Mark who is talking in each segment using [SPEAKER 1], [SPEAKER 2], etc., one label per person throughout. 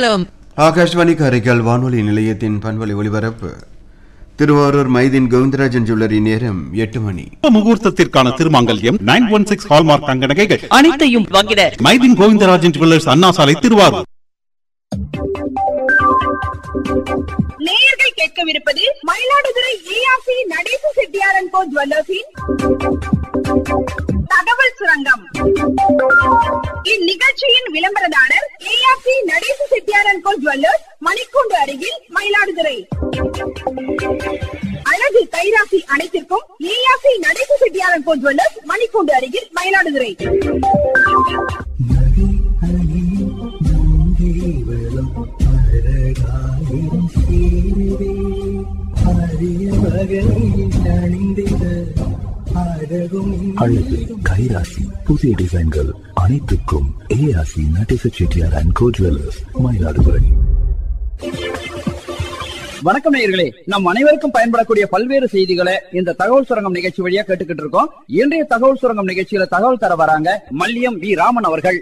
[SPEAKER 1] மங்களம்
[SPEAKER 2] ஆகாஷ்வாணி காரைக்கால் வானொலி நிலையத்தின் பண்பலை ஒலிபரப்பு திருவாரூர் மைதீன் கோவிந்தராஜன் ஜுவல்லரி நேரம் எட்டு மணி
[SPEAKER 3] முகூர்த்தத்திற்கான திருமாங்கல்யம் நைன் ஒன் சிக்ஸ் ஹால்மார்க் தங்க நகைகள்
[SPEAKER 1] அனைத்தையும் வாங்கிட
[SPEAKER 3] மைதின் கோவிந்தராஜன் ஜுவல்லர்ஸ் அண்ணா சாலை திருவாரூர்
[SPEAKER 4] நேயர்கள் கேட்கவிருப்பது மயிலாடுதுறை ஏஆர்சி நடேச செட்டியாரன் கோ ஜுவல்லர்ஸின் தகவல் சுரங்கம் இந்நிகழ்ச்சியின் விளம்பரதாரர் ஏஆர்சி நடேச செட்டியாரன் கோ ஜுவல்லர்ஸ் மணிக்கூண்டு அருகில் மயிலாடுதுறை அழகு கைராசி அனைத்திற்கும் ஏஆர்சி நடேச செட்டியாரன் கோ ஜுவல்லர்ஸ் மணிக்கூண்டு அருகில் மயிலாடுதுறை
[SPEAKER 5] அழகு கைராசி புதிய டிசைன்கள் அனைத்துக்கும் ஏஆசி Natesa Chettiar and co jewellers Mayiladuthurai
[SPEAKER 6] வணக்கம் நேயர்களே நம் அனைவருக்கும் பயன்படக்கூடிய பல்வேறு செய்திகளை இந்த தகவல் சுரங்கம் நிகழ்ச்சி வழியா கேட்டுக்கிட்டு இருக்கோம் இன்றைய தகவல் சுரங்கம் நிகழ்ச்சியில தகவல் தர வராங்க மல்லியம் வி ராமன் அவர்கள்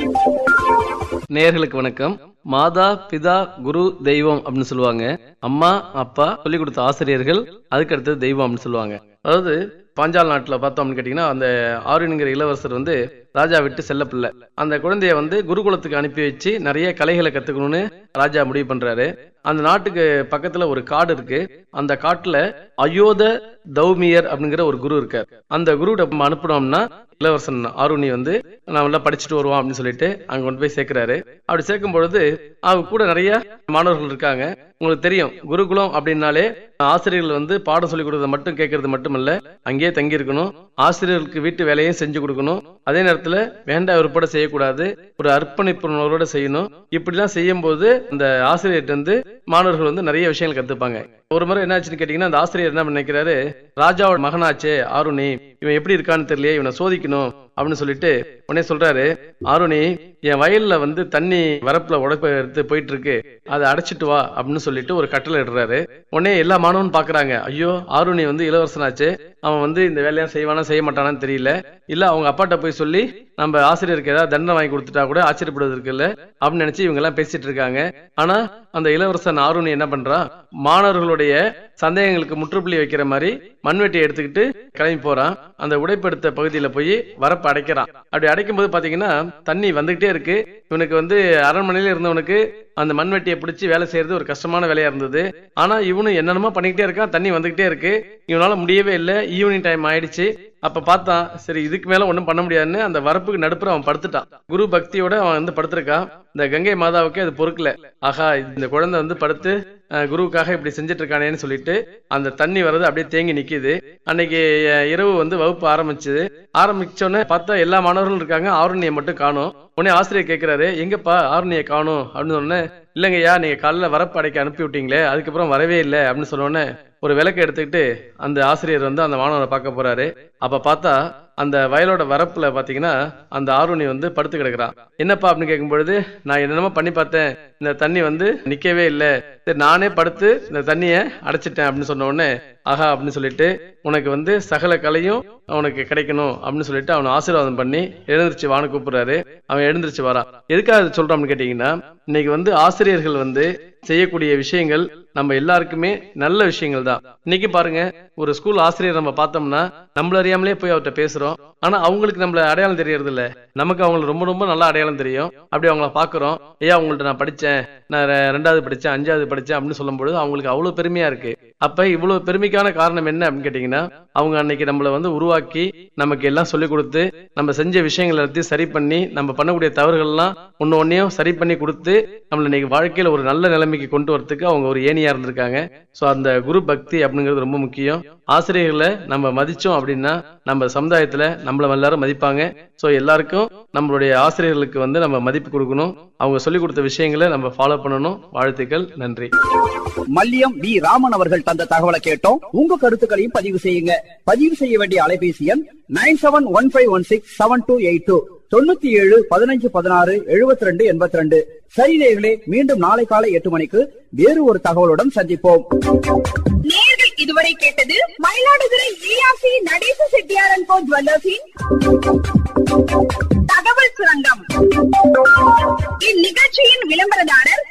[SPEAKER 7] நேயர்களுக்கு வணக்கம் மாதா பிதா குரு தெய்வம் அப்படின்னு சொல்லுவாங்க அம்மா அப்பா சொல்லிக் கொடுத்த ஆசிரியர்கள் அதுக்கு அடுத்தது தெய்வம் அப்படின்னு சொல்லுவாங்க அதாவது பாஞ்சால் நாட்டுல பார்த்தோம் அப்படின்னு கேட்டீங்கன்னா அந்த ஆருணிங்கிற இளவரசர் வந்து ராஜா விட்டு செல்ல பிள்ளை அந்த குழந்தைய வந்து குருகுலத்துக்கு அனுப்பி வச்சு நிறைய கலைகளை கத்துக்கணும்னு ராஜா முடிவு பண்றாரு அந்த நாட்டுக்கு பக்கத்துல ஒரு காடு இருக்கு அந்த காட்டுல அயோத தௌமியர் அப்படிங்கிற ஒரு குரு இருக்கார் அந்த குருவிட நம்ம அனுப்புனோம்னா இளவரசன் ஆருணி வந்து நான் எல்லாம் படிச்சுட்டு வருவான் அப்படின்னு சொல்லிட்டு அங்க கொண்டு போய் சேர்க்கிறாரு அப்படி சேர்க்கும் பொழுது அவங்க கூட நிறைய மாணவர்கள் இருக்காங்க உங்களுக்கு தெரியும் குருகுலம் அப்படின்னாலே ஆசிரியர்கள் வந்து பாடம் சொல்லி கொடுக்கறத மட்டும் கேட்கறது மட்டும் இல்ல அங்கேயே தங்கி இருக்கணும் ஆசிரியர்களுக்கு வீட்டு வேலையும் செஞ்சு கொடுக்கணும் அதே நேரத்துல வேண்டா விருப்பட செய்யக்கூடாது ஒரு அர்ப்பணிப்புணர்வோட செய்யணும் இப்படிலாம் செய்யும் போது அந்த ஆசிரியர்கிட்ட இருந்து மாணவர்கள் வந்து நிறைய விஷயங்கள் கத்துப்பாங்க ஒரு முறை என்னாச்சுன்னு கேட்டீங்கன்னா அந்த ஆசிரியர் என்ன நினைக்கிறாரு ராஜாவோட மகனாச்சே ஆருணி இவன் எப்படி இருக்கான்னு தெரியலையே இவனை சோதிக்கணும் அப்படின்னு சொல்லிட்டு உடனே சொல்றாரு ஆருணி என் வயல்ல வந்து தண்ணி வரப்புல உடப்ப எடுத்து போயிட்டு இருக்கு அதை அடைச்சிட்டு வா அப்படின்னு சொல்லிட்டு ஒரு கட்டளை இடுறாரு உடனே எல்லா மாணவனும் பாக்குறாங்க ஐயோ ஆருணி வந்து இளவரசனாச்சு அவன் வந்து இந்த வேலையா செய்வானா செய்ய மாட்டானான்னு தெரியல இல்ல அவங்க அப்பாட்ட போய் சொல்லி நம்ம ஆசிரியருக்கு ஏதாவது தண்டனை வாங்கி கொடுத்துட்டா கூட ஆச்சரியப்படுவதற்கு இல்ல அப்படின்னு நினைச்சு இவங்க எல்லாம் பேசிட்டு இருக்காங்க ஆனா அந்த இளவரசன் ஆருணி என்ன பண்றான் மாணவர்களுடைய சந்தேகங்களுக்கு முற்றுப்புள்ளி வைக்கிற மாதிரி மண்வெட்டியை எடுத்துக்கிட்டு கிளம்பி போறான் அந்த உடைப்படுத்த பகுதியில போய் வரப்பு அடைக்கிறான் அப்படி அடைக்கும் போது பாத்தீங்கன்னா தண்ணி வந்துகிட்டே இருக்கு இவனுக்கு வந்து அரண்மனையில இருந்தவனுக்கு அந்த மண்வெட்டியை பிடிச்சி வேலை செய்யறது ஒரு கஷ்டமான வேலையா இருந்தது ஆனா இவனு என்னென்னமோ பண்ணிக்கிட்டே இருக்கான் தண்ணி வந்துகிட்டே இருக்கு இவனால முடியவே இல்லை ஈவினிங் டைம் ஆயிடுச்சு அப்ப பார்த்தான் சரி இதுக்கு மேல ஒண்ணும் பண்ண முடியாதுன்னு அந்த வரப்புக்கு நடுப்புற அவன் படுத்துட்டான் குரு பக்தியோட அவன் வந்து படுத்திருக்கான் இந்த கங்கை மாதாவுக்கு அது பொறுக்கல ஆகா இந்த குழந்தை வந்து படுத்து அஹ், குருவுக்காக இப்படி செஞ்சுட்டு இருக்கானேன்னு சொல்லிட்டு அந்த தண்ணி வர்றது அப்படியே தேங்கி நிக்குது அன்னைக்கு அஹ், இரவு வந்து வகுப்பு ஆரம்பிச்சது ஆரம்பிச்ச உடனே பார்த்தா எல்லா மாணவர்களும் இருக்காங்க ஆருணியை மட்டும் காணும் உடனே ஆசிரியர் கேட்கிறாரு எங்கப்பா ஆருணியை காணும் அப்படின்னு சொன்னே இல்லைங்கய்யா நீங்க காலைல வரப்பு அடைக்க அனுப்பி விட்டீங்களே அதுக்கப்புறம் வரவே இல்லை அப்படின்னு சொன்ன உடனே ஒரு விளக்கு எடுத்துக்கிட்டு அந்த ஆசிரியர் வந்து அந்த மாணவனை பார்க்க போறாரு அப்ப பார்த்தா அந்த வயலோட வரப்புல பாத்தீங்கன்னா அந்த ஆருணி வந்து படுத்து கிடக்குறான் என்னப்பா அப்படின்னு கேட்கும் பொழுது நான் என்னென்னமோ பண்ணி பார்த்தேன் இந்த தண்ணி வந்து நிக்கவே இல்லை சரி நானே படுத்து இந்த தண்ணிய அடைச்சிட்டேன் அப்படின்னு சொன்ன உடனே ஆஹா அப்படின்னு சொல்லிட்டு உனக்கு வந்து சகல கலையும் அவனுக்கு கிடைக்கணும் அப்படின்னு சொல்லிட்டு அவனை ஆசீர்வாதம் பண்ணி எழுந்திருச்சு வான்னு கூப்பிடுறாரு அவன் எழுந்திருச்சு வரான் எதுக்காக இது சொல்றோம் அப்படின்னு கேட்டீங்கன்னா இன்னைக்கு வந்து ஆசிரியர்கள் வந்து செய்யக்கூடிய விஷயங்கள் நம்ம எல்லாருக்குமே நல்ல விஷயங்கள் தான் இன்னைக்கு பாருங்க ஒரு ஸ்கூல் ஆசிரியர் நம்ம பார்த்தோம்னா நம்மள அறியாமலே போய் அவர்கிட்ட பேசுறோம் ஆனா அவங்களுக்கு நம்மள அடையாளம் தெரியறது இல்ல நமக்கு அவங்களுக்கு ரொம்ப ரொம்ப நல்ல அடையாளம் தெரியும் அப்படி அவங்கள பாக்குறோம் ஐயா அவங்கள்ட்ட நான் படிச்சேன் நான் ரெ- ரெண்டாவது படிச்சேன் அஞ்சாவது படிச்சேன் அப்படின்னு சொல்லும்பொழுது அவங்களுக்கு அவ்வளவு பெருமையா இருக்கு அப்ப இவ்வளவு பெருமைக்கான காரணம் என்ன அப்படின்னு கேட்டீங்கன்னா அவங்க அன்னைக்கு நம்மள வந்து உருவாக்கி நமக்கு எல்லாம் சொல்லி கொடுத்து நம்ம செஞ்ச விஷயங்கள் எல்லாத்தையும் சரி பண்ணி நம்ம பண்ணக்கூடிய தவறுகள்லாம் ஒன்னு ஒன்னையும் சரி பண்ணி கொடுத்து நம்மள இன்னைக்கு வாழ்க்கையில ஒரு நல்ல நிலைமைக்கு கொண்டு வரதுக்கு அவங்க ஒரு ஏணியா இருந்திருக்காங்க சோ அந்த குரு பக்தி அப்படிங்கிறது ரொம்ப முக்கியம் ஆசிரியர்களை நம்ம மதிச்சோம் அப்படின்னா நம்ம சமுதாயத்துல நம்மள எல்லாரும் மதிப்பாங்க சோ எல்லாருக்கும் நம்மளுடைய ஆசிரியர்களுக்கு வந்து நம்ம மதிப்பு கொடுக்கணும் அவங்க சொல்லி கொடுத்த விஷயங்களை நம்ம ஃபாலோ பண்ணணும் வாழ்த்துக்கள் நன்றி
[SPEAKER 6] மல்லியம் வி ராமன் அவர்கள் தந்த தகவலை கேட்டோம் உங்க கருத்துக்களையும் பதிவு செய்யுங்க பதிவு செய்ய வேண்டிய அலைபேசி எண் nine seven one five one six seven two eight two தொண்ணூத்தி ஏழு பதினஞ்சு பதினாறு எழுபத்தி ரெண்டு எண்பத்தி ரெண்டு சரி நேயர்களே மீண்டும் நாளை காலை எட்டு மணிக்கு வேறு ஒரு தகவலுடன் சந்திப்போம்
[SPEAKER 4] நேயர்கள் இதுவரை கேட்டது மயிலாடுதுறை ஏஆர்சி நடேச செட்டியாரன் கோ ஜுவல்லர்ஸின் தகவல் சுரங்கம் இந்நிகழ்ச்சியின் விளம்பரதாரர்